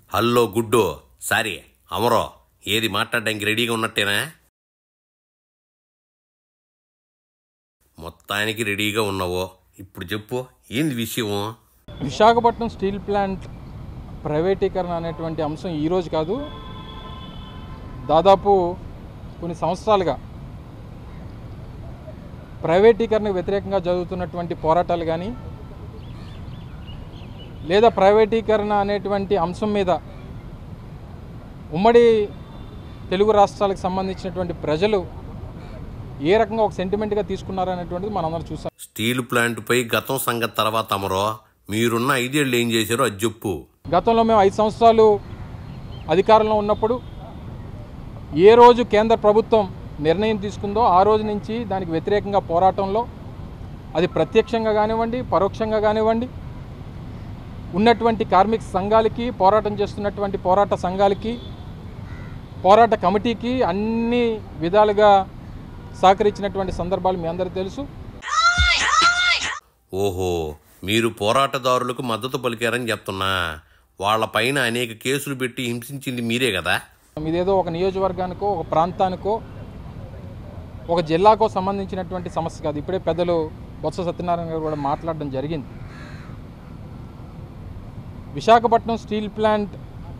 hello గుడ్డు sorry అమరో ఏది మాట్లాడడానికి రెడీగా ఉన్నట్టేనా మొత్తానికి రెడీగా ఉన్నావో ఇప్పుడు చెప్పు ఏంది విషయం విశాఖపట్నం స్టీల్ ప్లాంట్ ప్రైవేటీకరణ అనేటువంటి అంశం ఈరోజు కాదు దాదాపు కొన్ని సంవత్సరాలుగా ప్రైవేటీకరణకు వ్యతిరేకంగా జరుగుతున్నటువంటి పోరాటాలు కానీ లేదా ప్రైవేటీకరణ అనేటువంటి అంశం మీద ఉమ్మడి తెలుగు రాష్ట్రాలకు సంబంధించినటువంటి ప్రజలు ఏ రకంగా ఒక సెంటిమెంట్గా తీసుకున్నారనేటువంటిది మనందరం చూసాం స్టీల్ ప్లాంట్పై గతం సంగతి తర్వాత అమరో మీరున్న ఐదేళ్ళు ఏం చేశారో అది చెప్పు గతంలో మేము ఐదు సంవత్సరాలు అధికారంలో ఉన్నప్పుడు ఏ రోజు కేంద్ర ప్రభుత్వం నిర్ణయం తీసుకుందో ఆ రోజు నుంచి దానికి వ్యతిరేకంగా పోరాటంలో అది ప్రత్యక్షంగా కానివ్వండి పరోక్షంగా కానివ్వండి ఉన్నటువంటి కార్మిక సంఘాలకి పోరాటం చేస్తున్నటువంటి పోరాట సంఘాలకి పోరాట కమిటీకి అన్ని విధాలుగా సహకరించినటువంటి సందర్భాలు మీ అందరికీ తెలుసు ఓహో మీరు పోరాటదారులకు మద్దతు పలికారని చెప్తున్నా వాళ్ళ పైన అనేక కేసులు పెట్టి హింసించింది మీరే కదా ఇదేదో ఒక నియోజకవర్గానికో ఒక ప్రాంతానికో ఒక జిల్లాకో సంబంధించినటువంటి సమస్య కాదు ఇప్పుడే పెద్దలు బొత్స సత్యనారాయణ గారు కూడా మాట్లాడడం జరిగింది విశాఖపట్నం స్టీల్ ప్లాంట్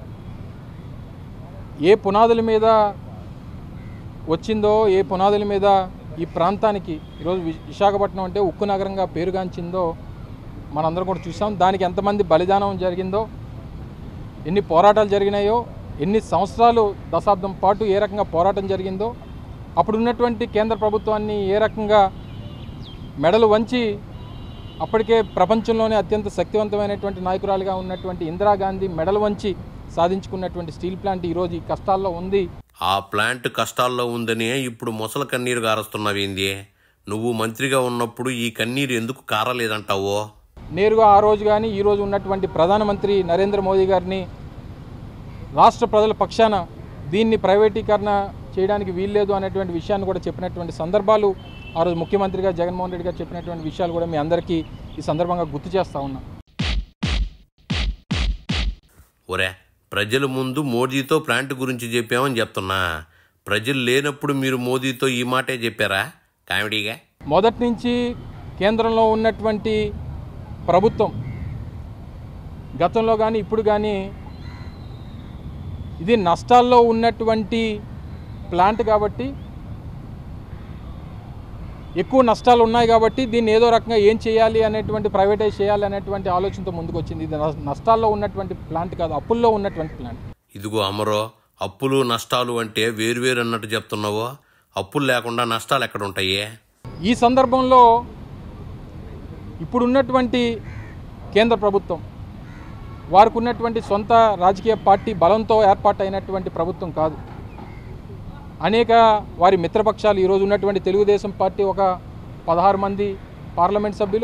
ఏ పునాదుల మీద వచ్చిందో ఏ పునాదుల మీద ఈ ప్రాంతానికి ఈరోజు వి- విశాఖపట్నం అంటే ఉక్కు నగరంగా పేరుగాంచిందో మనందరం కూడా చూసాం దానికి ఎంతమంది బలిదానం జరిగిందో ఎన్ని పోరాటాలు జరిగినాయో ఎన్ని సంవత్సరాలు దశాబ్దం పాటు ఏ రకంగా పోరాటం జరిగిందో అప్పుడు ఉన్నటువంటి కేంద్ర ప్రభుత్వాన్ని ఏ రకంగా మెడలు వంచి అప్పటికే ప్రపంచంలోనే అత్యంత శక్తివంతమైనటువంటి నాయకురాలుగా ఉన్నటువంటి ఇందిరాగాంధీ మెడలు వంచి సాధించుకున్నటువంటి స్టీల్ ప్లాంట్ ఈరోజు ఈ కష్టాల్లో ఉంది ఆ ప్లాంట్ కష్టాల్లో ఉందనే ఇప్పుడు మొసల కన్నీరు కారుస్తున్నావేంది నువ్వు మంత్రిగా ఉన్నప్పుడు ఈ కన్నీరు ఎందుకు కారలేదంటావో నేరుగా ఆ రోజు కానీ ఈ రోజు ఉన్నటువంటి ప్రధానమంత్రి నరేంద్ర మోదీ గారిని రాష్ట్ర ప్రజల పక్షాన దీన్ని ప్రైవేటీకరణ చేయడానికి వీల్లేదు అనేటువంటి విషయాన్ని కూడా చెప్పినటువంటి సందర్భాలు ఆ రోజు ముఖ్యమంత్రిగా జగన్మోహన్ రెడ్డి గారు చెప్పినటువంటి విషయాలు కూడా మీ అందరికీ ఈ సందర్భంగా గుర్తు చేస్తా ఉన్నా ఒరే ప్రజల ముందు మోదీతో ప్లాంట్ గురించి చెప్పామని చెప్తున్నా ప్రజలు లేనప్పుడు మీరు మోదీతో ఈ మాటే చెప్పారా కామెడీగా మొదటి నుంచి కేంద్రంలో ఉన్నటువంటి ప్రభుత్వం గతంలో కానీ ఇప్పుడు కానీ ఇది నష్టాల్లో ఉన్నటువంటి ప్లాంట్ కాబట్టి ఎక్కువ నష్టాలు ఉన్నాయి కాబట్టి దీన్ని ఏదో రకంగా ఏం చేయాలి అనేటువంటి ప్రైవేటైజ్ చేయాలి అనేటువంటి ఆలోచనతో ముందుకు వచ్చింది ఇది నష్ట- నష్టాల్లో ఉన్నటువంటి ప్లాంట్ కాదు అప్పుల్లో ఉన్నటువంటి ప్లాంట్ ఇదిగో అమరో అప్పులు నష్టాలు అంటే వేరువేరు అన్నట్టు చెప్తున్నావో అప్పులు లేకుండా నష్టాలు ఎక్కడ ఉంటాయి ఈ సందర్భంలో ఇప్పుడున్నటువంటి కేంద్ర ప్రభుత్వం వారికి ఉన్నటువంటి సొంత రాజకీయ పార్టీ బలంతో ఏర్పాటైనటువంటి ప్రభుత్వం కాదు అనేక వారి మిత్రపక్షాలు ఈరోజు ఉన్నటువంటి తెలుగుదేశం పార్టీ ఒక పదహారు మంది పార్లమెంట్ సభ్యులు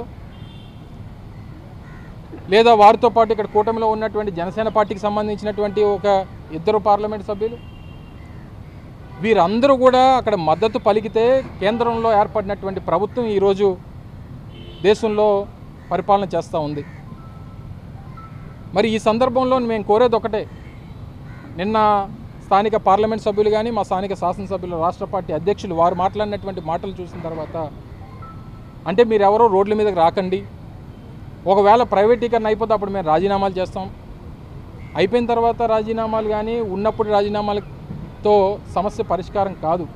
లేదా వారితో పాటు ఇక్కడ కూటమిలో ఉన్నటువంటి జనసేన పార్టీకి సంబంధించినటువంటి ఒక ఇద్దరు పార్లమెంట్ సభ్యులు వీరందరూ కూడా అక్కడ మద్దతు పలికితే కేంద్రంలో ఏర్పడినటువంటి ప్రభుత్వం ఈరోజు దేశంలో పరిపాలన చేస్తూ ఉంది మరి ఈ సందర్భంలో మేము కోరేది ఒకటే నిన్న స్థానిక పార్లమెంట్ సభ్యులు కానీ మా స్థానిక శాసనసభ్యులు రాష్ట్ర పార్టీ అధ్యక్షులు వారు మాట్లాడినటువంటి మాటలు చూసిన తర్వాత అంటే మీరు ఎవరో రోడ్ల మీదకి రాకండి ఒకవేళ ప్రైవేటీకరణ అయిపోతే అప్పుడు మేము రాజీనామాలు చేస్తాం అయిపోయిన తర్వాత రాజీనామాలు కానీ ఉన్నప్పుడు రాజీనామాలతో సమస్య పరిష్కారం కాదు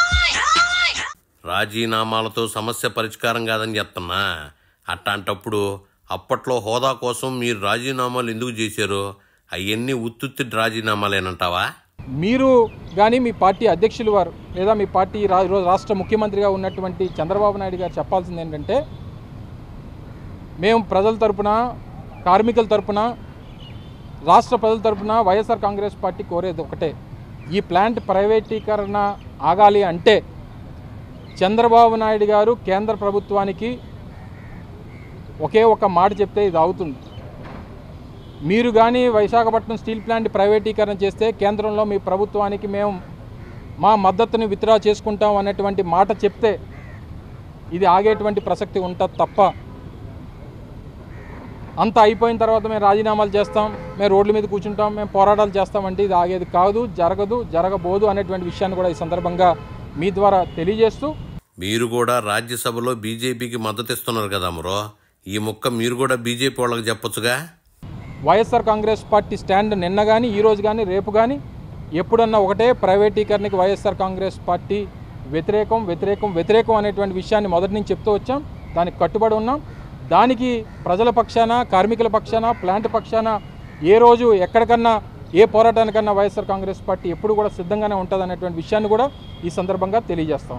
రాజీనామాలతో సమస్య పరిష్కారం కాదని చెప్తున్నా అట్లాంటప్పుడు అప్పట్లో హోదా కోసం మీరు రాజీనామాలు ఎందుకు చేశారు అవన్నీ ఉత్తుత్తి రాజీనామాలేనంటావా మీరు కానీ మీ పార్టీ అధ్యక్షులు వారు లేదా మీ పార్టీ రా ఈరోజు రాష్ట్ర ముఖ్యమంత్రిగా ఉన్నటువంటి చంద్రబాబు నాయుడు గారు చెప్పాల్సింది ఏంటంటే మేము ప్రజల తరపున కార్మికుల తరపున రాష్ట్ర ప్రజల తరపున వైఎస్ఆర్ కాంగ్రెస్ పార్టీ కోరేది ఒకటే ఈ ప్లాంట్ ప్రైవేటీకరణ ఆగాలి అంటే చంద్రబాబు నాయుడు గారు కేంద్ర ప్రభుత్వానికి ఒకే ఒక మాట చెప్తే ఇది అవుతుంది మీరు కానీ విశాఖపట్నం స్టీల్ ప్లాంట్ ప్రైవేటీకరణ చేస్తే కేంద్రంలో మీ ప్రభుత్వానికి మేము మా మద్దతుని విత్డ్రా చేసుకుంటాం అన్నటువంటి మాట చెప్తే ఇది ఆగేటువంటి ప్రసక్తి ఉంటుంది తప్ప అంతా అయిపోయిన తర్వాత మేము రాజీనామాలు చేస్తాం మేము రోడ్ల మీద కూర్చుంటాం మేము పోరాటాలు చేస్తామంటే ఇది ఆగేది కాదు జరగదు జరగబోదు అనేటువంటి విషయాన్ని కూడా ఈ సందర్భంగా మీ ద్వారా తెలియజేస్తూ మీరు కూడా రాజ్యసభలో బీజేపీకి మద్దతు ఇస్తున్నారు కదా మరో ఈ ముక్క మీరు కూడా బీజేపీ వాళ్ళకి చెప్పొచ్చుగా వైఎస్ఆర్ కాంగ్రెస్ పార్టీ స్టాండ్ నిన్న కానీ ఈ రోజు కానీ రేపు కానీ ఎప్పుడన్నా ఒకటే ప్రైవేటీకరణకి వైఎస్ఆర్ కాంగ్రెస్ పార్టీ వ్యతిరేకం వ్యతిరేకం వ్యతిరేకం అనేటువంటి విషయాన్ని మొదటి నుంచి చెప్తూ వచ్చాం దానికి కట్టుబడి ఉన్నాం దానికి ప్రజల పక్షాన కార్మికుల పక్షాన ప్లాంట్ పక్షాన ఏ రోజు ఎక్కడికన్నా ఏ పోరాటానికన్నా వైఎస్ఆర్ కాంగ్రెస్ పార్టీ ఎప్పుడు కూడా సిద్ధంగానే ఉంటుంది అనేటువంటి విషయాన్ని కూడా ఈ సందర్భంగా తెలియజేస్తాం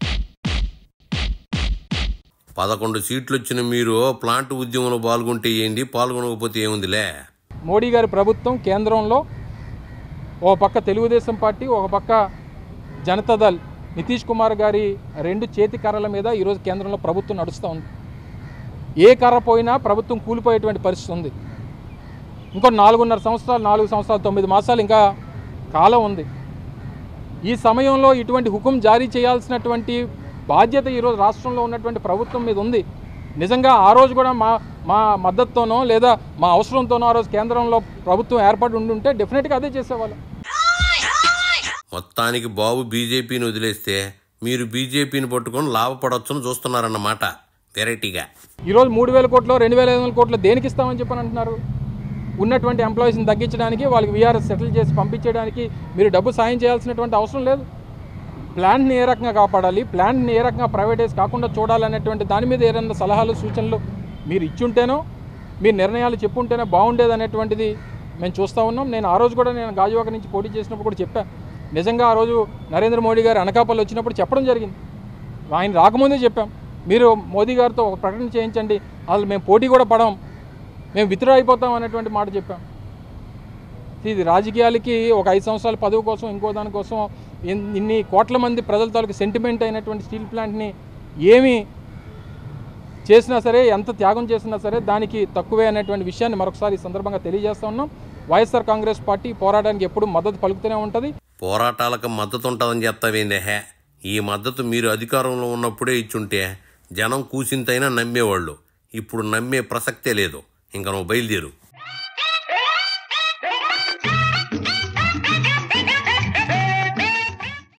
పదకొండు సీట్లు వచ్చిన మీరు ప్లాంట్ ఉద్యమంలో పాల్గొంటే ఏంది పాల్గొనకపోతే ఏముందిలే మోడీ గారి ప్రభుత్వం కేంద్రంలో ఒక పక్క తెలుగుదేశం పార్టీ ఒక పక్క జనతాదళ్ నితీష్ కుమార్ గారి రెండు చేతి కర్రల మీద ఈరోజు కేంద్రంలో ప్రభుత్వం నడుస్తూ ఉంది ఏ కర్ర పోయినా ప్రభుత్వం కూలిపోయేటువంటి పరిస్థితి ఉంది ఇంకో నాలుగున్నర సంవత్సరాలు నాలుగు సంవత్సరాలు తొమ్మిది మాసాలు ఇంకా కాలం ఉంది ఈ సమయంలో ఇటువంటి హుకుం జారీ చేయాల్సినటువంటి బాధ్యత ఈరోజు రాష్ట్రంలో ఉన్నటువంటి ప్రభుత్వం మీద ఉంది నిజంగా ఆ రోజు కూడా మా మా మద్దతుతోనో లేదా మా అవసరంతోనో ఆ రోజు కేంద్రంలో ప్రభుత్వం ఏర్పడి ఉండుంటే డెఫినెట్గా అదే చేసేవాళ్ళం మొత్తానికి బాబు బీజేపీని వదిలేస్తే మీరు బీజేపీని పట్టుకొని లాభపడవచ్చును చూస్తున్నారన్నమాట వెరైటీగా ఈరోజు మూడు వేల కోట్లు రెండు వేల ఐదు వందల కోట్లు దేనికి ఇస్తామని చెప్పని అంటున్నారు ఉన్నటువంటి ఎంప్లాయీస్ని తగ్గించడానికి వాళ్ళకి వీఆర్ఎస్ సెటిల్ చేసి పంపించడానికి మీరు డబ్బు సాయం చేయాల్సినటువంటి అవసరం లేదు ప్లాంట్ని ఏ రకంగా కాపాడాలి ప్లాంట్ని ఏ రకంగా ప్రైవేటైజ్ కాకుండా చూడాలనేటువంటి దాని మీద ఏదైనా సలహాలు సూచనలు మీరు ఇచ్చుంటేనో మీరు నిర్ణయాలు చెప్పుంటేనే బాగుండేది అనేటువంటిది మేము చూస్తూ ఉన్నాం నేను ఆ రోజు కూడా నేను గాజువాక నుంచి పోటీ చేసినప్పుడు కూడా చెప్పాను నిజంగా ఆ రోజు నరేంద్ర మోడీ గారు అనకాపల్లి వచ్చినప్పుడు చెప్పడం జరిగింది ఆయన రాకముందే చెప్పాం మీరు మోదీ గారితో ఒక ప్రకటన చేయించండి అసలు మేము పోటీ కూడా పడం మేము విత్డ్రా అయిపోతాం అనేటువంటి మాట చెప్పాం ఇది రాజకీయాలకి ఒక ఐదు సంవత్సరాల పదవి కోసం ఇంకో దానికోసం ఇన్- ఇన్ని కోట్ల మంది ప్రజల తాలూకు సెంటిమెంట్ అయినటువంటి స్టీల్ ప్లాంట్ని ఏమి చేసినా సరే ఎంత త్యాగం చేసినా సరే దానికి తక్కువే అనేటువంటి విషయాన్ని మరొకసారి ఈ సందర్భంగా తెలియజేస్తా ఉన్నాం వైఎస్ఆర్ కాంగ్రెస్ పార్టీ పోరాటానికి ఎప్పుడు మద్దతు పలుకుతూనే ఉంటుంది పోరాటాలకు మద్దతు ఉంటుందని చెప్తావేందే హే ఈ మద్దతు మీరు అధికారంలో ఉన్నప్పుడే ఇచ్చుంటే జనం కూసింతైనా నమ్మేవాళ్ళు ఇప్పుడు నమ్మే ప్రసక్తే లేదు ఇంక నువ్వు బయలుదేరు